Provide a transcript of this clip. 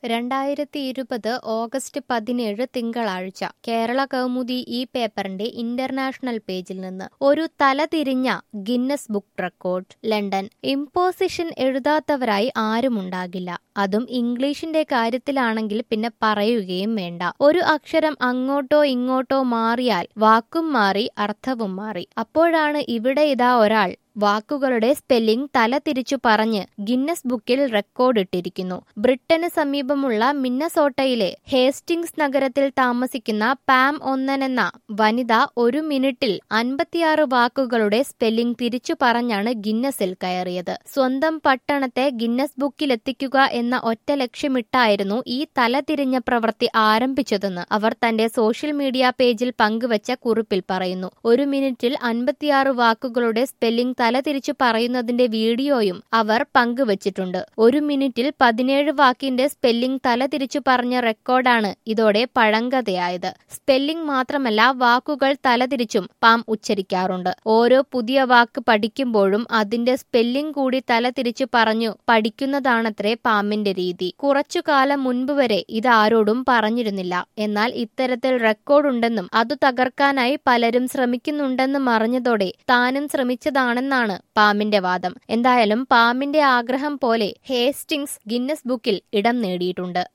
രണ്ടായിരത്തി ഇരുപത് ഓഗസ്റ്റ് പതിനേഴ് തിങ്കളാഴ്ച കേരള കൗമുദി ഈ പേപ്പറിന്റെ ഇന്റർനാഷണൽ പേജിൽ നിന്ന് ഒരു തലതിരിഞ്ഞ Guinness book record London imposition എഴുതാത്തവരായി ആരുമുണ്ടാകില്ല അതും ഇംഗ്ലീഷിന്റെ കാര്യത്തിലാണെങ്കിൽ പിന്നെ പറയുകയും വേണ്ട ഒരു അക്ഷരം അങ്ങോട്ടോ ഇങ്ങോട്ടോ മാറിയാൽ വാക്കും മാറി അർത്ഥവും മാറി അപ്പോഴാണ് ഇവിടെ ഇതാ ഒരാൾ വാക്കുകളുടെ സ്പെല്ലിംഗ് തല തിരിച്ചു പറഞ്ഞ് ഗിന്നസ് ബുക്കിൽ റെക്കോർഡ് ഇട്ടിരിക്കുന്നു ബ്രിട്ടന് സമീപമുള്ള മിന്നസോട്ടയിലെ ഹേസ്റ്റിംഗ്സ് നഗരത്തിൽ താമസിക്കുന്ന പാം ഒന്നൻ എന്ന വനിത ഒരു മിനിറ്റിൽ അൻപത്തിയാറ് വാക്കുകളുടെ സ്പെല്ലിംഗ് തിരിച്ചു പറഞ്ഞാണ് ഗിന്നസിൽ കയറിയത് സ്വന്തം പട്ടണത്തെ ഗിന്നസ് ബുക്കിലെത്തിക്കുക എന്ന ഒറ്റ ലക്ഷ്യമിട്ടായിരുന്നു ഈ തലതിരിഞ്ഞ പ്രവൃത്തി ആരംഭിച്ചതെന്ന് അവർ തന്റെ സോഷ്യൽ മീഡിയ പേജിൽ പങ്കുവച്ച കുറിപ്പിൽ പറയുന്നു ഒരു മിനിറ്റിൽ അൻപത്തിയാറ് വാക്കുകളുടെ സ്പെല്ലിംഗ് തലതിരിച്ചു പറയുന്നതിന്റെ വീഡിയോയും അവർ പങ്കുവച്ചിട്ടുണ്ട് ഒരു മിനിറ്റിൽ പതിനേഴ് വാക്കിന്റെ സ്പെല്ലിംഗ് തലതിരിച്ചു പറഞ്ഞ റെക്കോർഡാണ് ഇതോടെ പഴങ്കഥയായത് സ്പെല്ലിംഗ് മാത്രമല്ല വാക്കുകൾ തലതിരിച്ചും പാം ഉച്ചരിക്കാറുണ്ട് ഓരോ പുതിയ വാക്ക് പഠിക്കുമ്പോഴും അതിന്റെ സ്പെല്ലിംഗ് കൂടി തലതിരിച്ചു പറഞ്ഞു പഠിക്കുന്നതാണത്രേ പാമ്പിന്റെ രീതി കുറച്ചു കാലം മുൻപ് വരെ ഇത് ആരോടും പറഞ്ഞിരുന്നില്ല എന്നാൽ ഇത്തരത്തിൽ റെക്കോർഡുണ്ടെന്നും അത് തകർക്കാനായി പലരും ശ്രമിക്കുന്നുണ്ടെന്നും അറിഞ്ഞതോടെ താനും ശ്രമിച്ചതാണെന്നാണ് പാമ്പിന്റെ വാദം എന്തായാലും പാമ്പിന്റെ ആഗ്രഹം പോലെ ഹേസ്റ്റിംഗ്സ് ഗിന്നസ് ബുക്കിൽ ഇടം നേടിയിട്ടുണ്ട്